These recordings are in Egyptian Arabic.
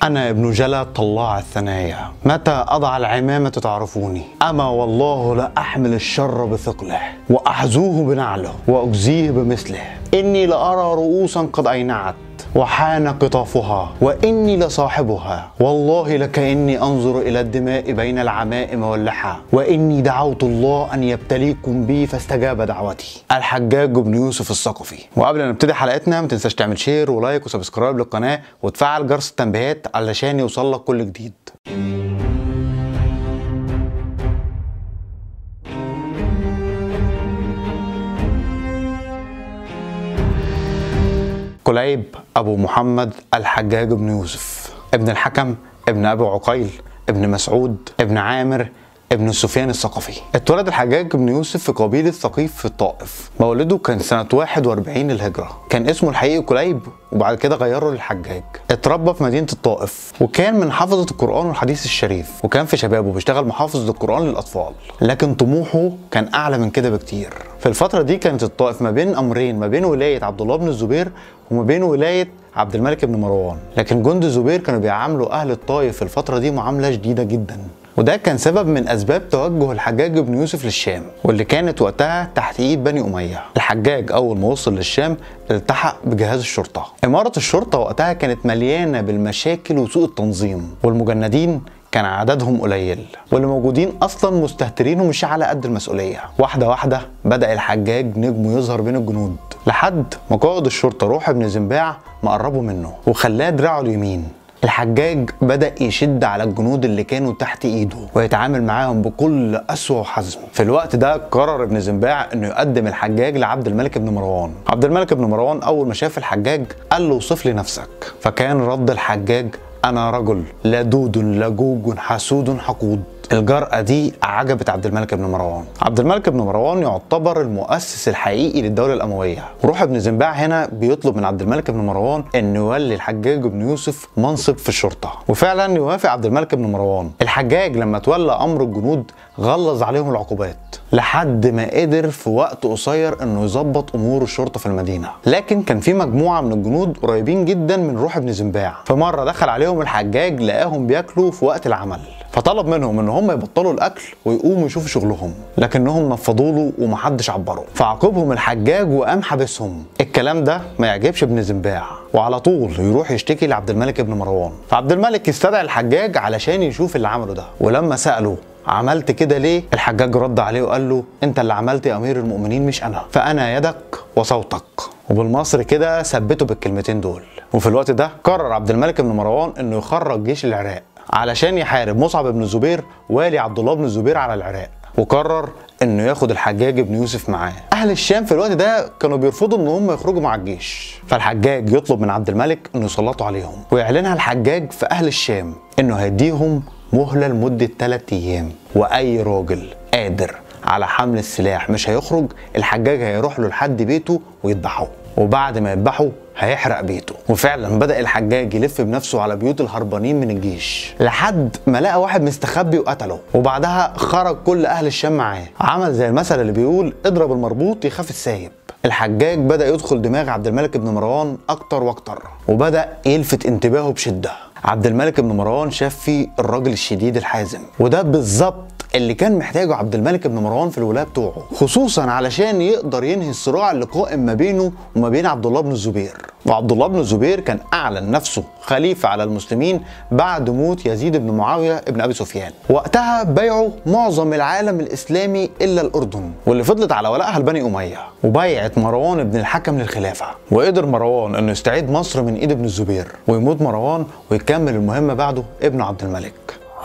أنا ابن جلا طلاع الثنايا متى أضع العمامة تعرفوني أما والله لا أحمل الشر بثقله وأحزوه بنعله وأجزيه بمثله إني لأرى رؤوسا قد أينعت وحان قطافها وإني لصاحبها والله لكأني أنظر إلى الدماء بين العمائم واللحى وإني دعوت الله أن يبتليكم بي فاستجاب دعوتي الحجاج بن يوسف الثقفي وقبل ما نبتدي حلقتنا ما تنساش تعمل شير ولايك وسبسكرايب للقناة وتفعل جرس التنبيهات علشان يوصل لك كل جديد كليب أبو محمد الحجاج بن يوسف ابن الحكم ابن أبي عقيل ابن مسعود ابن عامر ابن سفيان الثقفي اتولد الحجاج بن يوسف في قبيلة ثقيف في الطائف مولده كان سنة 41 للهجرة كان اسمه الحقيقي كليب وبعد كده غيره للحجاج اتربى في مدينة الطائف وكان من حفظة القرآن والحديث الشريف وكان في شبابه بيشتغل محافظ للقرآن للأطفال لكن طموحه كان أعلى من كده بكتير في الفترة دي كانت الطائف ما بين أمرين ما بين ولاية عبد الله بن الزبير وما بين ولاية عبد الملك بن مروان لكن جند الزبير كانوا بيعاملوا أهل الطائف في الفترة دي معاملة شديدة جدا وده كان سبب من اسباب توجه الحجاج بن يوسف للشام واللي كانت وقتها تحت ايد بني اميه الحجاج اول ما وصل للشام التحق بجهاز الشرطه اماره الشرطه وقتها كانت مليانه بالمشاكل وسوء التنظيم والمجندين كان عددهم قليل واللي موجودين اصلا مستهترين ومش على قد المسؤوليه واحده واحده بدا الحجاج نجمه يظهر بين الجنود لحد ما قائد الشرطه روح بن زنباع مقربه منه وخلاه دراعه اليمين الحجاج بدأ يشد على الجنود اللي كانوا تحت ايده ويتعامل معاهم بكل أسوأ وحزم في الوقت ده قرر ابن زنباع انه يقدم الحجاج لعبد الملك بن مروان عبد الملك بن مروان اول ما شاف الحجاج قال له وصف لي نفسك فكان رد الحجاج انا رجل لدود لجوج حسود حقود الجرأة دي عجبت عبد الملك بن مروان عبد الملك بن مروان يعتبر المؤسس الحقيقي للدولة الأموية روح ابن زنباع هنا بيطلب من عبد الملك بن مروان أن يولي الحجاج بن يوسف منصب في الشرطة وفعلا يوافق عبد الملك بن مروان الحجاج لما تولى أمر الجنود غلظ عليهم العقوبات لحد ما قدر في وقت قصير انه يظبط امور الشرطه في المدينه لكن كان في مجموعه من الجنود قريبين جدا من روح ابن زنباع فمره دخل عليهم الحجاج لقاهم بياكلوا في وقت العمل فطلب منهم ان هم يبطلوا الاكل ويقوموا يشوفوا شغلهم لكنهم نفضوا له ومحدش عبره فعاقبهم الحجاج وقام حابسهم الكلام ده ما يعجبش ابن زنباع وعلى طول يروح يشتكي لعبد الملك بن مروان فعبد الملك استدعى الحجاج علشان يشوف اللي عمله ده ولما ساله عملت كده ليه؟ الحجاج رد عليه وقال له انت اللي عملت يا امير المؤمنين مش انا فانا يدك وصوتك وبالمصري كده ثبته بالكلمتين دول وفي الوقت ده قرر عبد الملك بن مروان انه يخرج جيش العراق علشان يحارب مصعب بن الزبير والي عبد الله بن الزبير على العراق وقرر انه ياخد الحجاج بن يوسف معاه اهل الشام في الوقت ده كانوا بيرفضوا ان هم يخرجوا مع الجيش فالحجاج يطلب من عبد الملك انه يسلطوا عليهم ويعلنها الحجاج في اهل الشام انه هيديهم مهله لمده 3 ايام واي راجل قادر على حمل السلاح مش هيخرج الحجاج هيروح له لحد بيته ويذبحه وبعد ما يذبحه هيحرق بيته وفعلا بدا الحجاج يلف بنفسه على بيوت الهربانين من الجيش لحد ما لقى واحد مستخبي وقتله وبعدها خرج كل اهل الشام معاه عمل زي المثل اللي بيقول اضرب المربوط يخاف السايب الحجاج بدا يدخل دماغ عبد الملك بن مروان اكتر واكتر وبدا يلفت انتباهه بشده عبد الملك بن مروان شاف فيه الراجل الشديد الحازم وده بالظبط اللي كان محتاجه عبد الملك بن مروان في الولايه بتوعه خصوصا علشان يقدر ينهي الصراع اللي قائم ما بينه وما بين عبد الله بن الزبير وعبد الله بن الزبير كان اعلن نفسه خليفه على المسلمين بعد موت يزيد بن معاويه بن ابي سفيان وقتها بايعوا معظم العالم الاسلامي الا الاردن واللي فضلت على ولائها لبني اميه وبايعت مروان بن الحكم للخلافه وقدر مروان انه يستعيد مصر من ايد ابن الزبير ويموت مروان ويكمل المهمه بعده ابن عبد الملك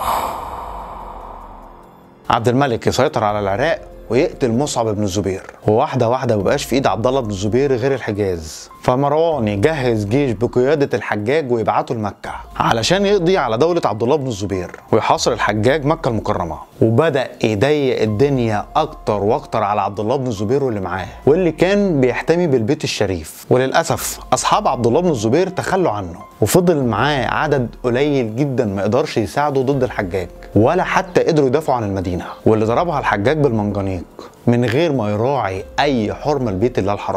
عبد الملك يسيطر على العراق ويقتل مصعب بن الزبير وواحدة واحدة مبقاش في ايد عبد الله بن الزبير غير الحجاز فمروان يجهز جيش بقيادة الحجاج ويبعته لمكة علشان يقضي على دولة عبد الله بن الزبير ويحاصر الحجاج مكة المكرمة وبدأ يضيق الدنيا أكتر وأكتر على عبد الله بن الزبير واللي معاه واللي كان بيحتمي بالبيت الشريف وللأسف أصحاب عبد الله بن الزبير تخلوا عنه وفضل معاه عدد قليل جدا ما يقدرش يساعده ضد الحجاج ولا حتى قدروا يدافعوا عن المدينة واللي ضربها الحجاج بالمنجنيق من غير ما يراعي أي حرمة لبيت الله الحرام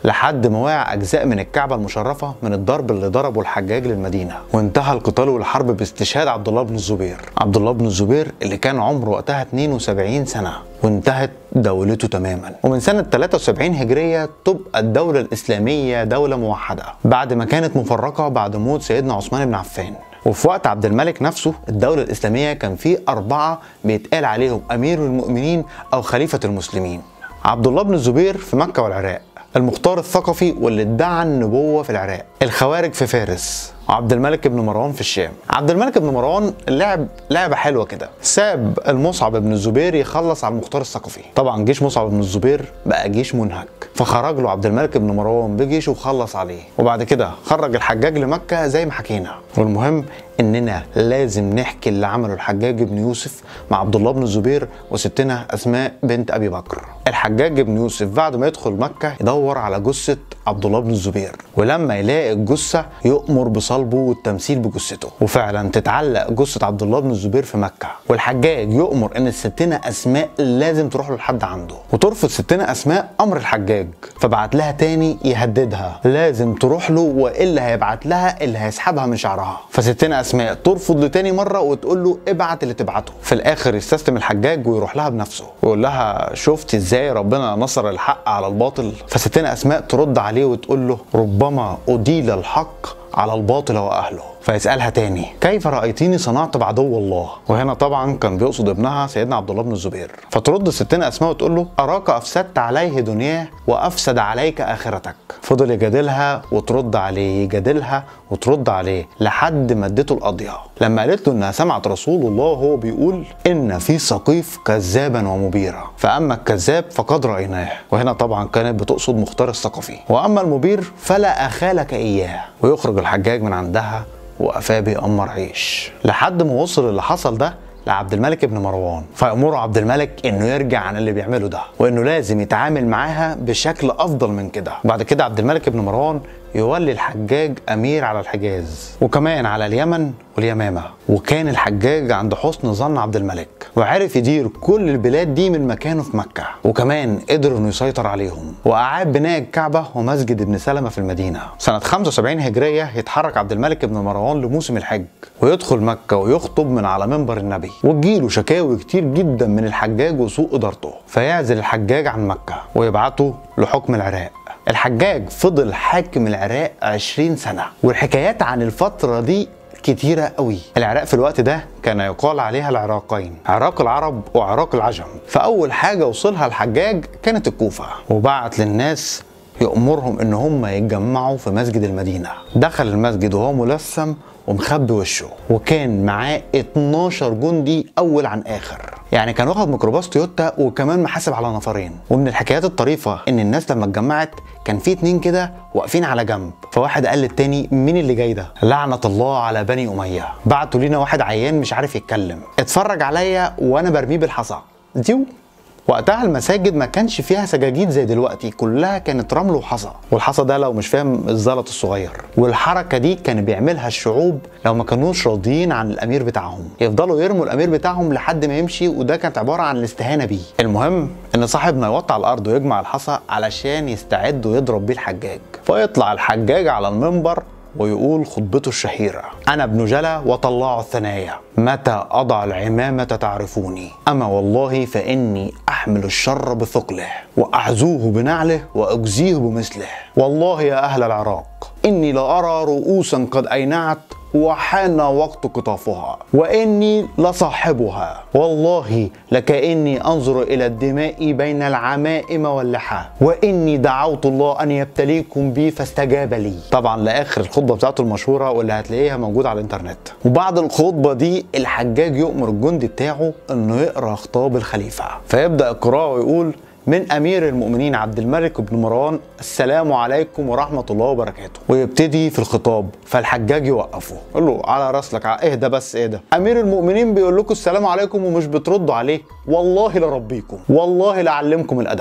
لحد ما وقع اجزاء من الكعبه المشرفه من الضرب اللي ضربه الحجاج للمدينه وانتهى القتال والحرب باستشهاد عبد الله بن الزبير عبد الله بن الزبير اللي كان عمره وقتها 72 سنه وانتهت دولته تماما ومن سنة 73 هجرية تبقى الدولة الإسلامية دولة موحدة بعد ما كانت مفرقة بعد موت سيدنا عثمان بن عفان وفي وقت عبد الملك نفسه الدولة الإسلامية كان فيه أربعة بيتقال عليهم أمير المؤمنين أو خليفة المسلمين عبد الله بن الزبير في مكة والعراق المختار الثقفي واللي ادعى النبوة في العراق الخوارج في فارس وعبد الملك بن مروان في الشام عبد الملك بن مروان لعب لعبه حلوه كده ساب المصعب بن الزبير يخلص على المختار الثقفي طبعا جيش مصعب بن الزبير بقى جيش منهك فخرج له عبد الملك بن مروان بجيشه وخلص عليه وبعد كده خرج الحجاج لمكه زي ما حكينا والمهم اننا لازم نحكي اللي عمله الحجاج بن يوسف مع عبد الله بن الزبير وستنا اسماء بنت ابي بكر الحجاج بن يوسف بعد ما يدخل مكه يدور على جثه عبد الله بن الزبير ولما يلاقي الجثه يؤمر بصلبه والتمثيل بجثته وفعلا تتعلق جثه عبد الله بن الزبير في مكه والحجاج يؤمر ان الستنا اسماء لازم تروح له لحد عنده وترفض ستنا اسماء امر الحجاج فبعت لها تاني يهددها لازم تروح له والا هيبعت لها اللي هيسحبها من شعرها فستنا اسماء ترفض لتاني مره وتقول له ابعت اللي تبعته في الاخر يستسلم الحجاج ويروح لها بنفسه ويقول لها شفت ازاي ربنا نصر الحق على الباطل فستنا اسماء ترد عليه وتقول له ربما اديل الحق على الباطل واهله فيسالها تاني كيف رايتيني صنعت بعدو الله وهنا طبعا كان بيقصد ابنها سيدنا عبد الله بن الزبير فترد ستنا اسماء وتقول له اراك افسدت عليه دنياه وافسد عليك اخرتك فضل يجادلها وترد عليه يجادلها وترد عليه لحد ما اديته القضيه لما قالت له انها سمعت رسول الله وهو بيقول ان في سقيف كذابا ومبيرا فاما الكذاب فقد رايناه وهنا طبعا كانت بتقصد مختار الثقفي واما المبير فلا اخالك اياه ويخرج الحجاج من عندها وقفاه بيأمر عيش لحد ما وصل اللي حصل ده لعبد الملك بن مروان فيأمره عبد الملك انه يرجع عن اللي بيعمله ده وانه لازم يتعامل معاها بشكل افضل من كده بعد كده عبد الملك بن مروان يولي الحجاج امير على الحجاز وكمان على اليمن واليمامه وكان الحجاج عند حسن ظن عبد الملك وعرف يدير كل البلاد دي من مكانه في مكه وكمان قدر انه يسيطر عليهم واعاد بناء الكعبه ومسجد ابن سلمه في المدينه سنه 75 هجريه يتحرك عبد الملك بن مروان لموسم الحج ويدخل مكه ويخطب من على منبر النبي وتجيله شكاوي كتير جدا من الحجاج وسوء ادارته فيعزل الحجاج عن مكه ويبعته لحكم العراق الحجاج فضل حاكم العراق 20 سنة والحكايات عن الفترة دي كتيرة قوي العراق في الوقت ده كان يقال عليها العراقين عراق العرب وعراق العجم فأول حاجة وصلها الحجاج كانت الكوفة وبعت للناس يأمرهم ان هم يتجمعوا في مسجد المدينة دخل المسجد وهو ملثم ومخبي وشه وكان معاه 12 جندي اول عن اخر يعني كان واخد ميكروباص تويوتا وكمان محاسب على نفرين ومن الحكايات الطريفه ان الناس لما اتجمعت كان في اتنين كده واقفين على جنب فواحد قال للتاني مين اللي جاي ده لعنه الله على بني اميه بعتوا لينا واحد عيان مش عارف يتكلم اتفرج عليا وانا برميه بالحصى ديو وقتها المساجد ما كانش فيها سجاجيد زي دلوقتي كلها كانت رمل وحصى والحصى ده لو مش فاهم الزلط الصغير والحركه دي كان بيعملها الشعوب لو ما كانوش راضيين عن الامير بتاعهم يفضلوا يرموا الامير بتاعهم لحد ما يمشي وده كانت عباره عن الاستهانه بيه المهم ان صاحبنا يوطي على الارض ويجمع الحصى علشان يستعد ويضرب بيه الحجاج فيطلع الحجاج على المنبر ويقول خطبته الشهيرة أنا ابن جلا وطلع الثنايا متى أضع العمامة تعرفوني أما والله فإني أحمل الشر بثقله وأعزوه بنعله وأجزيه بمثله والله يا أهل العراق إني لأرى رؤوسا قد أينعت وحان وقت قطافها واني لصاحبها والله لكاني انظر الى الدماء بين العمائم واللحى واني دعوت الله ان يبتليكم بي فاستجاب لي طبعا لاخر الخطبه بتاعته المشهوره واللي هتلاقيها موجوده على الانترنت وبعد الخطبه دي الحجاج يؤمر الجندي بتاعه انه يقرا خطاب الخليفه فيبدا القراءه ويقول من امير المؤمنين عبد الملك بن مروان السلام عليكم ورحمه الله وبركاته ويبتدي في الخطاب فالحجاج يوقفه يقول له على راسلك اهدى بس اهدى امير المؤمنين بيقول لكم السلام عليكم ومش بتردوا عليه والله لربيكم والله لعلمكم الادب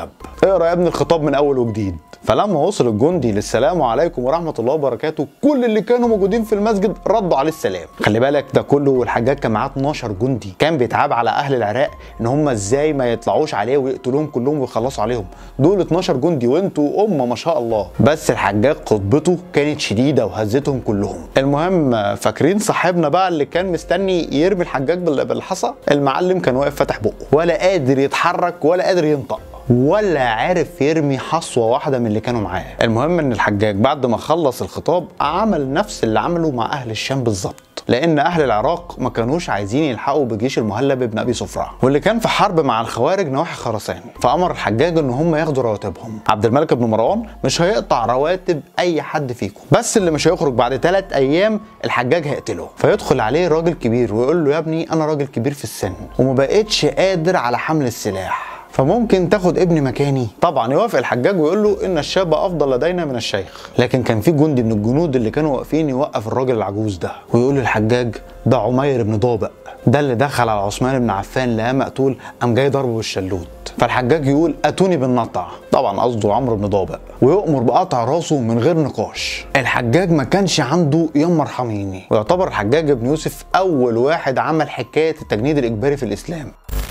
اقرا يا ابني الخطاب من اول وجديد فلما وصل الجندي للسلام عليكم ورحمه الله وبركاته كل اللي كانوا موجودين في المسجد ردوا عليه السلام خلي بالك ده كله والحجاج كان معاه 12 جندي كان بيتعاب على اهل العراق ان هم ازاي ما يطلعوش عليه ويقتلوهم كلهم ويخلصوا عليهم دول 12 جندي وانتوا امه ما شاء الله بس الحجاج خطبته كانت شديده وهزتهم كلهم المهم فاكرين صاحبنا بقى اللي كان مستني يرمي الحجاج بال- بالحصى المعلم كان واقف فاتح بقه ولا قادر يتحرك ولا قادر ينطق ولا عارف يرمي حصوه واحده من اللي كانوا معاه المهم ان الحجاج بعد ما خلص الخطاب عمل نفس اللي عمله مع اهل الشام بالظبط لان اهل العراق ما كانوش عايزين يلحقوا بجيش المهلب بن ابي صفرة واللي كان في حرب مع الخوارج نواحي خراسان فامر الحجاج ان هم ياخدوا رواتبهم عبد الملك بن مروان مش هيقطع رواتب اي حد فيكم بس اللي مش هيخرج بعد ثلاث ايام الحجاج هيقتله فيدخل عليه راجل كبير ويقول له يا ابني انا راجل كبير في السن وما بقتش قادر على حمل السلاح فممكن تاخد ابني مكاني طبعا يوافق الحجاج ويقول له ان الشاب افضل لدينا من الشيخ لكن كان في جندي من الجنود اللي كانوا واقفين يوقف الراجل العجوز ده ويقول للحجاج ده عمير بن ضابق ده اللي دخل على عثمان بن عفان لقاه مقتول قام جاي ضربه بالشلوت فالحجاج يقول اتوني بالنطع طبعا قصده عمرو بن ضابق ويؤمر بقطع راسه من غير نقاش الحجاج ما كانش عنده يوم مرحميني ويعتبر الحجاج بن يوسف اول واحد عمل حكايه التجنيد الاجباري في الاسلام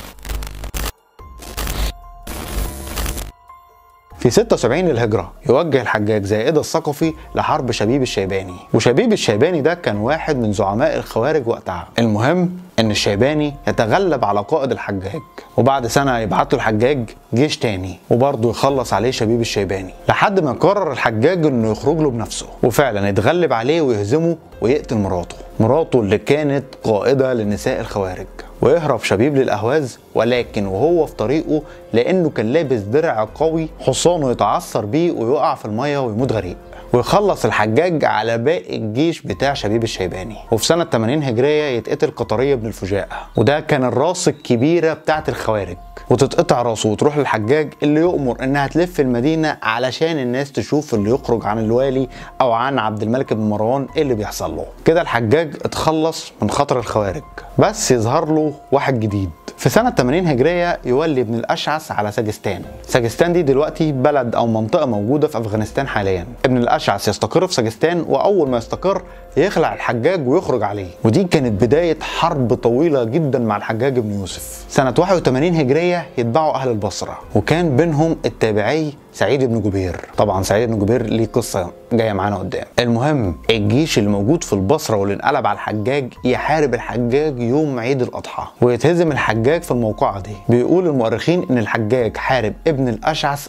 في 76 للهجرة يوجه الحجاج زائدة الثقفي لحرب شبيب الشيباني وشبيب الشيباني ده كان واحد من زعماء الخوارج وقتها المهم ان الشيباني يتغلب على قائد الحجاج وبعد سنة يبعت له الحجاج جيش تاني وبرضه يخلص عليه شبيب الشيباني لحد ما قرر الحجاج انه يخرج له بنفسه وفعلا يتغلب عليه ويهزمه ويقتل مراته مراته اللي كانت قائدة لنساء الخوارج ويهرب شبيب للاهواز ولكن وهو في طريقه لانه كان لابس درع قوي حصانه يتعثر بيه ويقع في الميه ويموت غريق ويخلص الحجاج على باقي الجيش بتاع شبيب الشيباني وفي سنة 80 هجرية يتقتل قطرية بن الفجاء وده كان الراس الكبيرة بتاعت الخوارج وتتقطع راسه وتروح للحجاج اللي يؤمر انها تلف المدينة علشان الناس تشوف اللي يخرج عن الوالي او عن عبد الملك بن مروان ايه اللي بيحصل له كده الحجاج اتخلص من خطر الخوارج بس يظهر له واحد جديد في سنة 80 هجرية يولي ابن الأشعث على ساجستان ساجستان دي دلوقتي بلد أو منطقة موجودة في أفغانستان حاليا ابن الأشعث يستقر في ساجستان وأول ما يستقر يخلع الحجاج ويخرج عليه ودي كانت بداية حرب طويلة جدا مع الحجاج بن يوسف سنة 81 هجرية يتبعوا أهل البصرة وكان بينهم التابعي سعيد بن جبير طبعا سعيد بن جبير ليه قصة جاية معانا قدام المهم الجيش اللي موجود في البصرة واللي انقلب على الحجاج يحارب الحجاج يوم عيد الأضحى ويتهزم الحجاج في الموقعة دي بيقول المؤرخين ان الحجاج حارب ابن الأشعث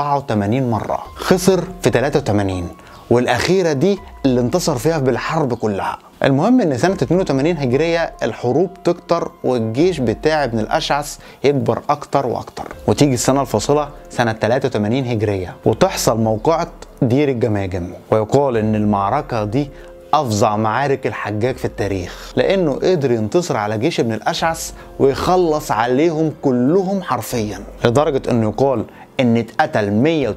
84 مرة خسر في 83 والاخيره دي اللي انتصر فيها بالحرب كلها المهم ان سنه 82 هجريه الحروب تكتر والجيش بتاع ابن الاشعث يكبر اكتر واكتر وتيجي السنه الفاصله سنه 83 هجريه وتحصل موقعه دير الجماجم ويقال ان المعركه دي افظع معارك الحجاج في التاريخ لانه قدر ينتصر على جيش ابن الاشعث ويخلص عليهم كلهم حرفيا لدرجه انه يقال ان اتقتل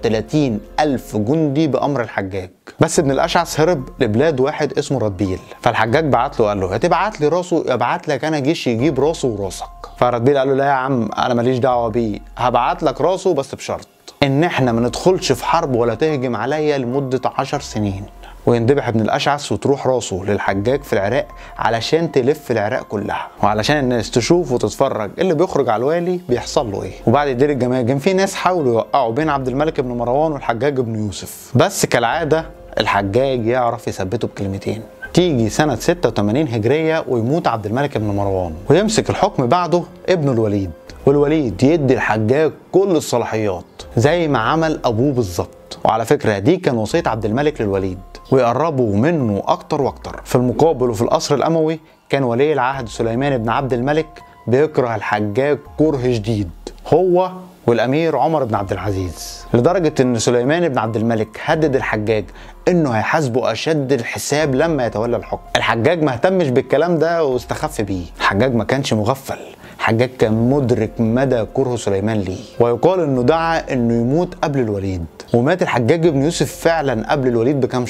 130 الف جندي بامر الحجاج بس ابن الاشعث هرب لبلاد واحد اسمه ردبيل فالحجاج بعت له قال له يا تبعت لي راسه يا ابعت لك انا جيش يجيب راسه وراسك فردبيل قال له لا يا عم انا ماليش دعوه بيه هبعت لك راسه بس بشرط ان احنا ما ندخلش في حرب ولا تهجم عليا لمده 10 سنين ويندبح ابن الاشعث وتروح راسه للحجاج في العراق علشان تلف العراق كلها وعلشان الناس تشوف وتتفرج اللي بيخرج على الوالي بيحصل له ايه وبعد دير الجماجم في ناس حاولوا يوقعوا بين عبد الملك بن مروان والحجاج بن يوسف بس كالعاده الحجاج يعرف يثبته بكلمتين تيجي سنة 86 هجرية ويموت عبد الملك بن مروان ويمسك الحكم بعده ابن الوليد والوليد يدي الحجاج كل الصلاحيات زي ما عمل ابوه بالظبط وعلى فكرة دي كان وصية عبد الملك للوليد ويقربوا منه اكتر واكتر في المقابل وفي القصر الاموي كان ولي العهد سليمان بن عبد الملك بيكره الحجاج كره شديد هو والامير عمر بن عبد العزيز لدرجه ان سليمان بن عبد الملك هدد الحجاج انه هيحاسبه اشد الحساب لما يتولى الحكم الحجاج ما اهتمش بالكلام ده واستخف بيه الحجاج ما كانش مغفل الحجاج كان مدرك مدى كره سليمان ليه ويقال انه دعا انه يموت قبل الوليد ومات الحجاج بن يوسف فعلا قبل الوليد بكام شهر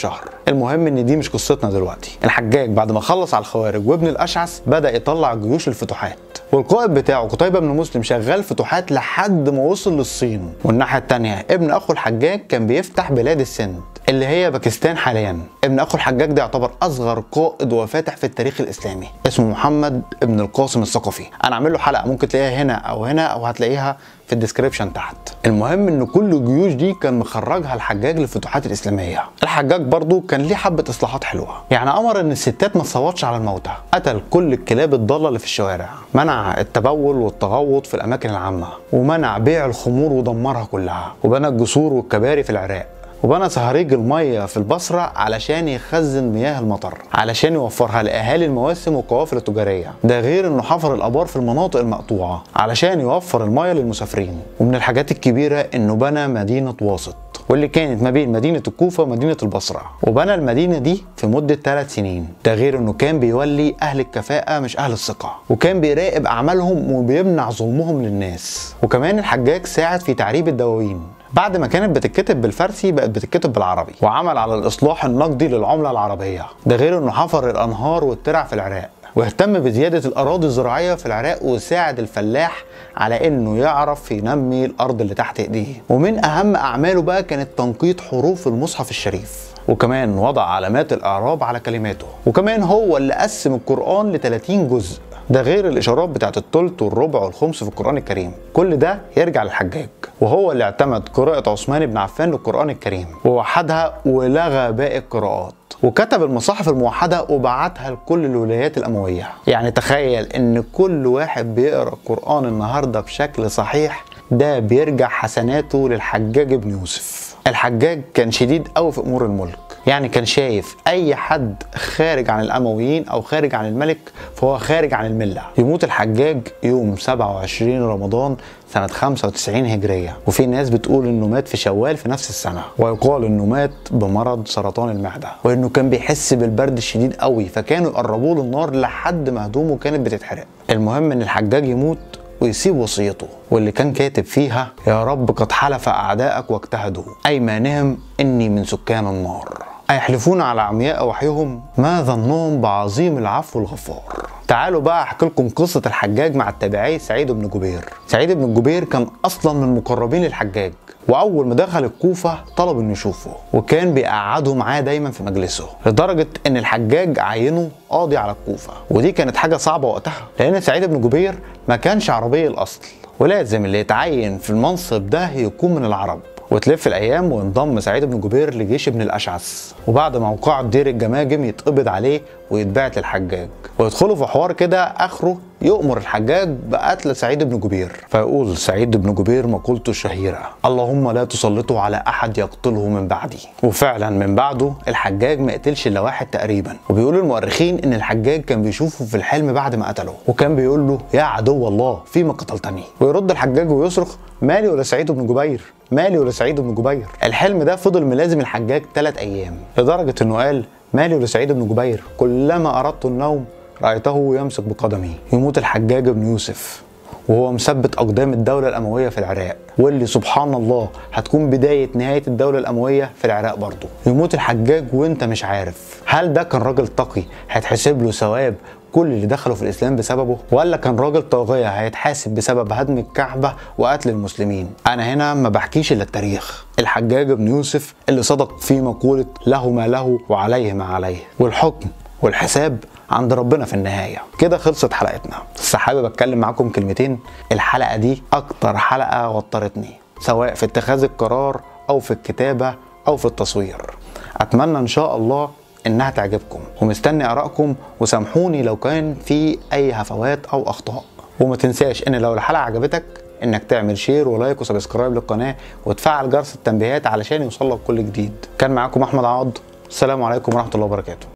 المهم ان دي مش قصتنا دلوقتي الحجاج بعد ما خلص على الخوارج وابن الاشعث بدا يطلع جيوش الفتوحات والقائد بتاعه قتيبة بن مسلم شغال فتوحات لحد ما وصل للصين والناحية التانية ابن أخو الحجاج كان بيفتح بلاد السند اللي هي باكستان حاليا ابن اخو الحجاج ده يعتبر اصغر قائد وفاتح في التاريخ الاسلامي اسمه محمد ابن القاسم الثقفي انا عامل له حلقه ممكن تلاقيها هنا او هنا او هتلاقيها في الديسكريبشن تحت المهم ان كل الجيوش دي كان مخرجها الحجاج للفتوحات الاسلاميه الحجاج برضو كان ليه حبه اصلاحات حلوه يعني امر ان الستات ما تصوتش على الموتى قتل كل الكلاب الضاله اللي في الشوارع منع التبول والتغوط في الاماكن العامه ومنع بيع الخمور ودمرها كلها وبنى الجسور والكباري في العراق وبنى صهاريج المية في البصرة علشان يخزن مياه المطر علشان يوفرها لأهالي المواسم والقوافل التجارية ده غير انه حفر الآبار في المناطق المقطوعة علشان يوفر المية للمسافرين ومن الحاجات الكبيرة انه بنى مدينة واسط واللي كانت ما بين مدينة الكوفة ومدينة البصرة وبنى المدينة دي في مدة ثلاث سنين ده غير انه كان بيولي اهل الكفاءة مش اهل الثقة وكان بيراقب اعمالهم وبيمنع ظلمهم للناس وكمان الحجاج ساعد في تعريب الدواوين بعد ما كانت بتتكتب بالفارسي بقت بتتكتب بالعربي وعمل على الاصلاح النقدي للعمله العربيه ده غير انه حفر الانهار والترع في العراق واهتم بزيادة الأراضي الزراعية في العراق وساعد الفلاح على إنه يعرف ينمي الأرض اللي تحت إيديه ومن أهم أعماله بقى كانت تنقيط حروف المصحف الشريف وكمان وضع علامات الإعراب على كلماته وكمان هو اللي قسم القرآن ل 30 جزء ده غير الاشارات بتاعت الثلث والربع والخمس في القران الكريم كل ده يرجع للحجاج وهو اللي اعتمد قراءه عثمان بن عفان للقران الكريم ووحدها ولغى باقي القراءات وكتب المصاحف الموحدة وبعتها لكل الولايات الأموية يعني تخيل إن كل واحد بيقرأ القرآن النهاردة بشكل صحيح ده بيرجع حسناته للحجاج بن يوسف الحجاج كان شديد قوي في أمور الملك يعني كان شايف اي حد خارج عن الامويين او خارج عن الملك فهو خارج عن المله يموت الحجاج يوم 27 رمضان سنة 95 هجرية وفي ناس بتقول انه مات في شوال في نفس السنة ويقال انه مات بمرض سرطان المعدة وانه كان بيحس بالبرد الشديد قوي فكانوا يقربوه للنار لحد ما هدومه كانت بتتحرق المهم ان الحجاج يموت ويسيب وصيته واللي كان كاتب فيها يا رب قد حلف أعداءك واجتهدوا أيمانهم إني من سكان النار أيحلفون على عمياء وحيهم ما ظنهم بعظيم العفو الغفار تعالوا بقى احكي لكم قصه الحجاج مع التابعي سعيد بن جبير سعيد بن جبير كان اصلا من مقربين الحجاج واول ما دخل الكوفه طلب انه يشوفه وكان بيقعده معاه دايما في مجلسه لدرجه ان الحجاج عينه قاضي على الكوفه ودي كانت حاجه صعبه وقتها لان سعيد بن جبير ما كانش عربي الاصل ولازم اللي يتعين في المنصب ده يكون من العرب وتلف الايام وانضم سعيد بن جبير لجيش ابن الاشعث وبعد موقعة دير الجماجم يتقبض عليه ويتبعت للحجاج ويدخلوا في حوار كده اخره يؤمر الحجاج بقتل سعيد بن جبير فيقول سعيد بن جبير مقولته الشهيرة اللهم لا تسلطوا على أحد يقتله من بعدي وفعلا من بعده الحجاج ما قتلش إلا واحد تقريبا وبيقول المؤرخين إن الحجاج كان بيشوفه في الحلم بعد ما قتله وكان بيقول له يا عدو الله فيما قتلتني ويرد الحجاج ويصرخ مالي ولا سعيد بن جبير مالي ولا سعيد بن جبير الحلم ده فضل ملازم الحجاج ثلاث أيام لدرجة إنه قال مالي ولا سعيد بن جبير كلما أردت النوم رأيته يمسك بقدمي يموت الحجاج بن يوسف وهو مثبت أقدام الدولة الأموية في العراق واللي سبحان الله هتكون بداية نهاية الدولة الأموية في العراق برضه يموت الحجاج وانت مش عارف هل ده كان راجل تقي هيتحسب له ثواب كل اللي دخلوا في الاسلام بسببه ولا كان راجل طاغيه هيتحاسب بسبب هدم الكعبه وقتل المسلمين انا هنا ما بحكيش الا التاريخ الحجاج بن يوسف اللي صدق في مقوله له ما له وعليه ما عليه والحكم والحساب عند ربنا في النهاية كده خلصت حلقتنا بس حابب اتكلم معاكم كلمتين الحلقة دي اكتر حلقة وترتني سواء في اتخاذ القرار او في الكتابة او في التصوير اتمنى ان شاء الله انها تعجبكم ومستني ارائكم وسامحوني لو كان في اي هفوات او اخطاء وما تنساش ان لو الحلقة عجبتك انك تعمل شير ولايك وسبسكرايب للقناة وتفعل جرس التنبيهات علشان يوصلك كل جديد كان معاكم احمد عوض السلام عليكم ورحمة الله وبركاته